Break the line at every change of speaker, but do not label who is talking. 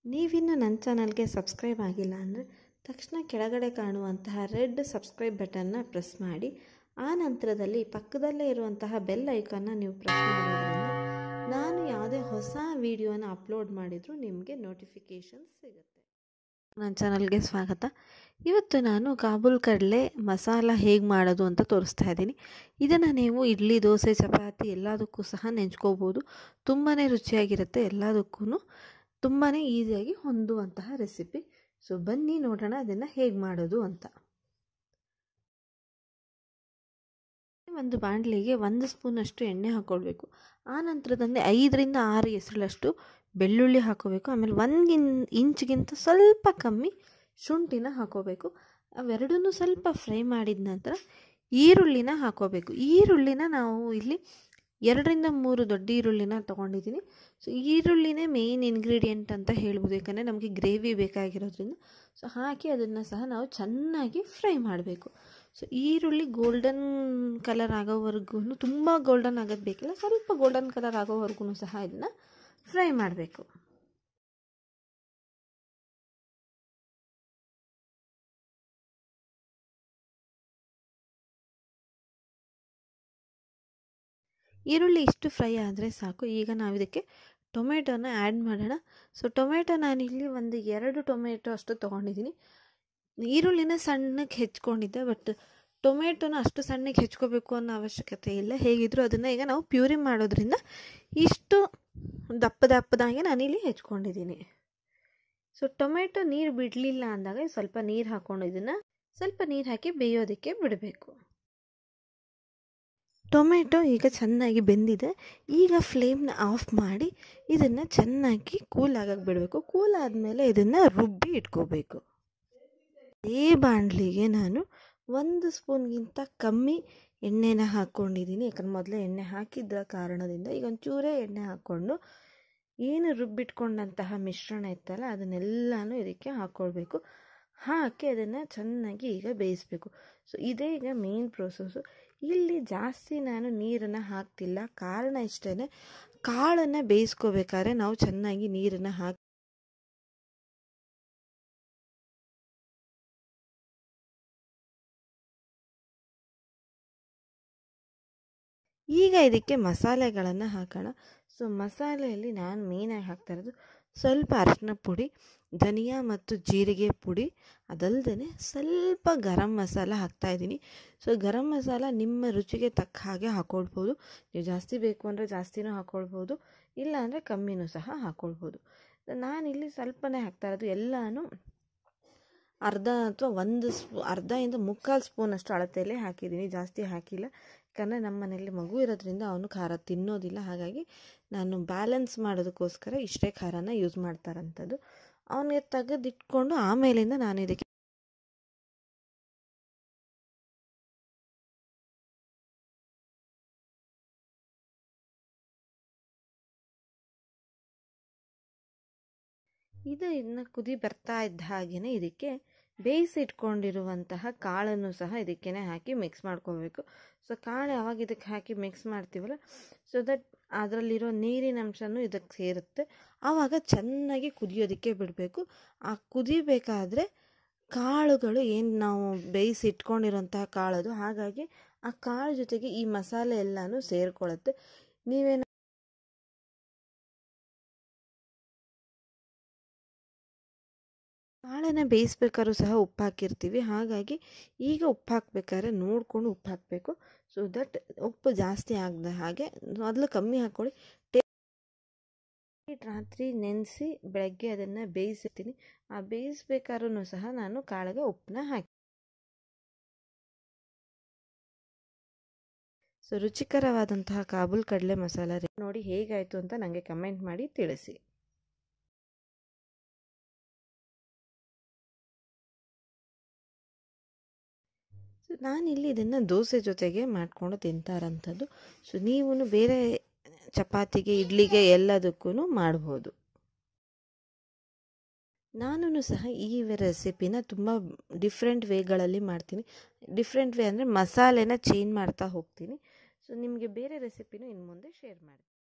ನೀವಿನ್ನು ನನ್ನ ಚಾನಲ್ಗೆ ಸಬ್ಸ್ಕ್ರೈಬ್ ಆಗಿಲ್ಲ ಅಂದರೆ ತಕ್ಷಣ ಕೆಳಗಡೆ ಕಾಣುವಂತಹ ರೆಡ್ ಸಬ್ಸ್ಕ್ರೈಬ್ ಬಟನ್ನ ಪ್ರೆಸ್ ಮಾಡಿ ಆ ನಂತರದಲ್ಲಿ ಪಕ್ಕದಲ್ಲೇ ಇರುವಂತಹ ಬೆಲ್ ಐಕಾನ್ನ ನೀವು ಪ್ರೆಸ್ ಮಾಡೋದ್ರಿಂದ ನಾನು ಯಾವುದೇ ಹೊಸ ವಿಡಿಯೋನ ಅಪ್ಲೋಡ್ ಮಾಡಿದರೂ ನಿಮಗೆ ನೋಟಿಫಿಕೇಷನ್ ಸಿಗುತ್ತೆ ನನ್ನ ಚಾನಲ್ಗೆ ಸ್ವಾಗತ ಇವತ್ತು ನಾನು ಕಾಬೂಲ್ ಕಡಲೆ ಮಸಾಲ ಹೇಗೆ ಮಾಡೋದು ಅಂತ ತೋರಿಸ್ತಾ ಇದ್ದೀನಿ ಇದನ್ನು ನೀವು ಇಡ್ಲಿ ದೋಸೆ ಚಪಾತಿ ಎಲ್ಲದಕ್ಕೂ ಸಹ ನೆಂಚ್ಕೋಬೋದು ತುಂಬಾ ರುಚಿಯಾಗಿರುತ್ತೆ ಎಲ್ಲದಕ್ಕೂ ತುಂಬಾ ಈಸಿಯಾಗಿ ಹೊಂದುವಂತಹ ರೆಸಿಪಿ ಸೊ ಬನ್ನಿ ನೋಡೋಣ ಅದನ್ನು ಹೇಗೆ ಮಾಡೋದು ಅಂತ ಒಂದು ಬಾಣಲಿಗೆ ಒಂದು ಸ್ಪೂನಷ್ಟು ಎಣ್ಣೆ ಹಾಕ್ಕೊಳ್ಬೇಕು ಆ ನಂತರದಲ್ಲಿ ಐದರಿಂದ ಆರು ಹೆಸರಷ್ಟು ಬೆಳ್ಳುಳ್ಳಿ ಹಾಕೋಬೇಕು ಆಮೇಲೆ ಒಂದು ಇನ್ ಇಂಚ್ಗಿಂತ ಸ್ವಲ್ಪ ಕಮ್ಮಿ ಶುಂಠಿನ ಹಾಕೋಬೇಕು ಅವೆರಡನ್ನೂ ಸ್ವಲ್ಪ ಫ್ರೈ ಮಾಡಿದ ನಂತರ ಈರುಳ್ಳಿನ ಹಾಕೋಬೇಕು ಈರುಳ್ಳಿನ ನಾವು ಇಲ್ಲಿ ಎರಡರಿಂದ ಮೂರು ದೊಡ್ಡ ಈರುಳ್ಳಿನ ತೊಗೊಂಡಿದ್ದೀನಿ ಸೊ ಈರುಳ್ಳಿನೇ ಮೇಯ್ನ್ ಇಂಗ್ರೀಡಿಯೆಂಟ್ ಅಂತ ಹೇಳ್ಬೋದು ಯಾಕಂದರೆ ನಮಗೆ ಗ್ರೇವಿ ಬೇಕಾಗಿರೋದ್ರಿಂದ ಸೊ ಹಾಕಿ ಅದನ್ನು ಸಹ ನಾವು ಚೆನ್ನಾಗಿ ಫ್ರೈ ಮಾಡಬೇಕು ಸೊ ಈರುಳ್ಳಿ ಗೋಲ್ಡನ್ ಕಲರ್ ಆಗೋವರೆಗೂ ತುಂಬ ಗೋಲ್ಡನ್ ಆಗೋದು ಬೇಕಿಲ್ಲ ಸ್ವಲ್ಪ ಗೋಲ್ಡನ್ ಕಲರ್ ಆಗೋವರೆಗೂ ಸಹ ಇದನ್ನು ಫ್ರೈ ಮಾಡಬೇಕು ಈರುಳ್ಳಿ ಇಷ್ಟು ಫ್ರೈ ಆದರೆ ಸಾಕು ಈಗ ನಾವು ಇದಕ್ಕೆ ಟೊಮೆಟೊನ ಆ್ಯಡ್ ಮಾಡೋಣ ಸೊ ಟೊಮೆಟೊ ನಾನಿಲ್ಲಿ ಒಂದು ಎರಡು ಟೊಮೆಟೊ ಅಷ್ಟು ತೊಗೊಂಡಿದ್ದೀನಿ ಈರುಳ್ಳಿನ ಸಣ್ಣಕ್ಕೆ ಹೆಚ್ಕೊಂಡಿದ್ದೆ ಬಟ್ ಟೊಮೆಟೊನ ಅಷ್ಟು ಸಣ್ಣಗೆ ಹೆಚ್ಕೋಬೇಕು ಅನ್ನೋ ಅವಶ್ಯಕತೆ ಇಲ್ಲ ಹೇಗಿದ್ದರೂ ಅದನ್ನು ಈಗ ನಾವು ಪ್ಯೂರಿ ಮಾಡೋದ್ರಿಂದ ಇಷ್ಟು ದಪ್ಪ ದಪ್ಪದಾಗೆ ನಾನಿಲ್ಲಿ ಹೆಚ್ಕೊಂಡಿದ್ದೀನಿ ಸೊ ಟೊಮೆಟೊ ನೀರು ಬಿಡಲಿಲ್ಲ ಅಂದಾಗ ಸ್ವಲ್ಪ ನೀರು ಹಾಕ್ಕೊಂಡು ಇದನ್ನು ಸ್ವಲ್ಪ ನೀರು ಹಾಕಿ ಬೇಯೋದಕ್ಕೆ ಬಿಡಬೇಕು ಟೊಮೆಟೊ ಈಗ ಚೆನ್ನಾಗಿ ಬೆಂದಿದೆ ಈಗ ಫ್ಲೇಮ್ನ ಆಫ್ ಮಾಡಿ ಇದನ್ನು ಚೆನ್ನಾಗಿ ಕೂಲ್ ಆಗಕ್ಕೆ ಬಿಡಬೇಕು ಕೂಲ್ ಆದಮೇಲೆ ಇದನ್ನು ರುಬ್ಬಿ ಇಟ್ಕೋಬೇಕು ಅದೇ ಬಾಣಲಿಗೆ ನಾನು ಒಂದು ಸ್ಪೂನ್ಗಿಂತ ಕಮ್ಮಿ ಎಣ್ಣೆನ ಹಾಕ್ಕೊಂಡಿದ್ದೀನಿ ಯಾಕಂದ್ರೆ ಮೊದಲೇ ಎಣ್ಣೆ ಹಾಕಿದ್ದ ಕಾರಣದಿಂದ ಈಗ ಒಂಚೂರೇ ಎಣ್ಣೆ ಹಾಕ್ಕೊಂಡು ಏನು ರುಬ್ಬಿಟ್ಕೊಂಡಂತಹ ಮಿಶ್ರಣ ಇತ್ತಲ್ಲ ಅದನ್ನೆಲ್ಲನೂ ಇದಕ್ಕೆ ಹಾಕ್ಕೊಳ್ಬೇಕು ಹಾಕಿ ಅದನ್ನು ಚೆನ್ನಾಗಿ ಈಗ ಬೇಯಿಸಬೇಕು ಸೊ ಇದೇ ಈಗ ಮೇನ್ ಪ್ರೋಸೆಸ್ಸು ಇಲ್ಲಿ ಜಾಸ್ತಿ ನಾನು ನೀರನ್ನು ಹಾಕ್ತಿಲ್ಲ ಕಾರಣ ಇಷ್ಟೇ ಕಾಳನ್ನು ಬೇಯಿಸ್ಕೋಬೇಕಾದ್ರೆ ನಾವು ಚೆನ್ನಾಗಿ ನೀರನ್ನು ಹಾಕಿ ಈಗ ಇದಕ್ಕೆ ಮಸಾಲೆಗಳನ್ನು ಹಾಕೋಣ ಸೊ ಮಸಾಲೆಯಲ್ಲಿ ನಾನು ಮೇಯ್ನಾಗಿ ಹಾಕ್ತಾ ಇರೋದು ಸ್ವಲ್ಪ ಅರಿಶಿನ ಪುಡಿ ಧನಿಯಾ ಮತ್ತು ಜೀರಿಗೆ ಪುಡಿ ಅದಲ್ಲದೆ ಸ್ವಲ್ಪ ಗರಂ ಮಸಾಲ ಹಾಕ್ತಾಯಿದ್ದೀನಿ ಸೊ ಗರಂ ಮಸಾಲ ನಿಮ್ಮ ರುಚಿಗೆ ತಕ್ಕ ಹಾಗೆ ಹಾಕ್ಕೊಳ್ಬೋದು ನೀವು ಜಾಸ್ತಿ ಬೇಕು ಅಂದರೆ ಜಾಸ್ತಿನೂ ಹಾಕ್ಕೊಳ್ಬೋದು ಇಲ್ಲ ಅಂದರೆ ಕಮ್ಮಿನೂ ಸಹ ಹಾಕ್ಕೊಳ್ಬೋದು ನಾನಿಲ್ಲಿ ಸ್ವಲ್ಪನೇ ಹಾಕ್ತಾ ಇರೋದು ಎಲ್ಲನೂ ಅರ್ಧ ಅಥವಾ ಒಂದು ಸ್ಪೂ ಅರ್ಧದಿಂದ ಮುಕ್ಕಾಲು ಸ್ಪೂನಷ್ಟು ಅಳತೆಯಲ್ಲೇ ಹಾಕಿದ್ದೀನಿ ಜಾಸ್ತಿ ಹಾಕಿಲ್ಲ ಯಾಕಂದರೆ ನಮ್ಮ ಮನೆಯಲ್ಲಿ ಮಗು ಇರೋದ್ರಿಂದ ಅವನು ಖಾರ ತಿನ್ನೋದಿಲ್ಲ ಹಾಗಾಗಿ ನಾನು ಬ್ಯಾಲೆನ್ಸ್ ಮಾಡೋದಕ್ಕೋಸ್ಕರ ಇಷ್ಟೇ ಖಾರನ ಯೂಸ್ ಮಾಡ್ತಾರಂಥದ್ದು ಅವನಿಗೆ ತೆಗೆದಿಟ್ಕೊಂಡು ಆಮೇಲಿಂದ ನಾನು ಇದಕ್ಕೆ ಇದು ಇನ್ನು ಕುದಿ ಬರ್ತಾ ಇದ್ದ ಹಾಗೆಯೇ ಇದಕ್ಕೆ ಬೇಯಿಸಿ ಇಟ್ಕೊಂಡಿರುವಂತಹ ಕಾಳನ್ನು ಸಹ ಇದಕ್ಕೆ ಹಾಕಿ ಮಿಕ್ಸ್ ಮಾಡ್ಕೋಬೇಕು ಸೊ ಕಾಳು ಯಾವಾಗ ಇದಕ್ಕೆ ಹಾಕಿ ಮಿಕ್ಸ್ ಮಾಡ್ತೀವಲ್ಲ ಸೊ ದಟ್ ಅದರಲ್ಲಿರೋ ನೀರಿನ ಅಂಶನೂ ಇದಕ್ಕೆ ಸೇರುತ್ತೆ ಆವಾಗ ಚೆನ್ನಾಗಿ ಕುದಿಯೋದಕ್ಕೆ ಬಿಡಬೇಕು ಆ ಕುದಿಬೇಕಾದ್ರೆ ಕಾಳುಗಳು ಏನು ನಾವು ಬೇಯಿಸಿ ಇಟ್ಕೊಂಡಿರೋಂತಹ ಕಾಳದು ಹಾಗಾಗಿ ಆ ಕಾಳು ಜೊತೆಗೆ ಈ ಮಸಾಲೆ ಎಲ್ಲನೂ ಸೇರಿಕೊಳ್ಳುತ್ತೆ ನೀವೇನು ಕಾಳನ್ನು ಬೇಯಿಸ್ಬೇಕಾದ್ರೂ ಸಹ ಉಪ್ಪು ಹಾಕಿರ್ತೀವಿ ಹಾಗಾಗಿ ಈಗ ಉಪ್ಪು ಹಾಕ್ಬೇಕಾದ್ರೆ ನೋಡಿಕೊಂಡು ಉಪ್ಪು ಹಾಕಬೇಕು ಸೊ ದಟ್ ಉಪ್ಪು ಜಾಸ್ತಿ ಆಗದ ಹಾಗೆ ಮೊದಲು ಕಮ್ಮಿ ಹಾಕ್ಕೊಳ್ಳಿ ಟೇ ರಾತ್ರಿ ನೆನೆಸಿ ಬೆಳಗ್ಗೆ ಅದನ್ನು ಬೇಯಿಸಿರ್ತೀನಿ ಆ ಬೇಯಿಸ್ಬೇಕಾದ್ರೂ ಸಹ ನಾನು ಕಾಳಿಗೆ ಉಪ್ಪನ್ನ ಹಾಕಿ ಸೊ ರುಚಿಕರವಾದಂತಹ ಕಾಬೂಲ್ ಕಡಲೆ ಮಸಾಲ ನೋಡಿ ಹೇಗಾಯಿತು ಅಂತ ನನಗೆ ಕಮೆಂಟ್ ಮಾಡಿ ತಿಳಿಸಿ ಸೊ ನಾನಿಲ್ಲಿ ಇದನ್ನು ದೋಸೆ ಜೊತೆಗೆ ಮಾಡಿಕೊಂಡು ತಿಂತಾರಂಥದ್ದು ಸೊ ನೀವು ಬೇರೆ ಚಪಾತಿಗೆ ಇಡ್ಲಿಗೆ ಎಲ್ಲದಕ್ಕೂ ಮಾಡ್ಬೋದು ನಾನು ಸಹ ಈ ರೆಸಿಪಿನ ತುಂಬ ಡಿಫ್ರೆಂಟ್ ವೇಗಳಲ್ಲಿ ಮಾಡ್ತೀನಿ ಡಿಫ್ರೆಂಟ್ ವೇ ಅಂದರೆ ಮಸಾಲೆನ ಚೇಂಜ್ ಮಾಡ್ತಾ ಹೋಗ್ತೀನಿ ಸೊ ನಿಮಗೆ ಬೇರೆ ರೆಸಿಪಿನೂ ಇನ್ನು ಮುಂದೆ ಶೇರ್ ಮಾಡ್ತೀನಿ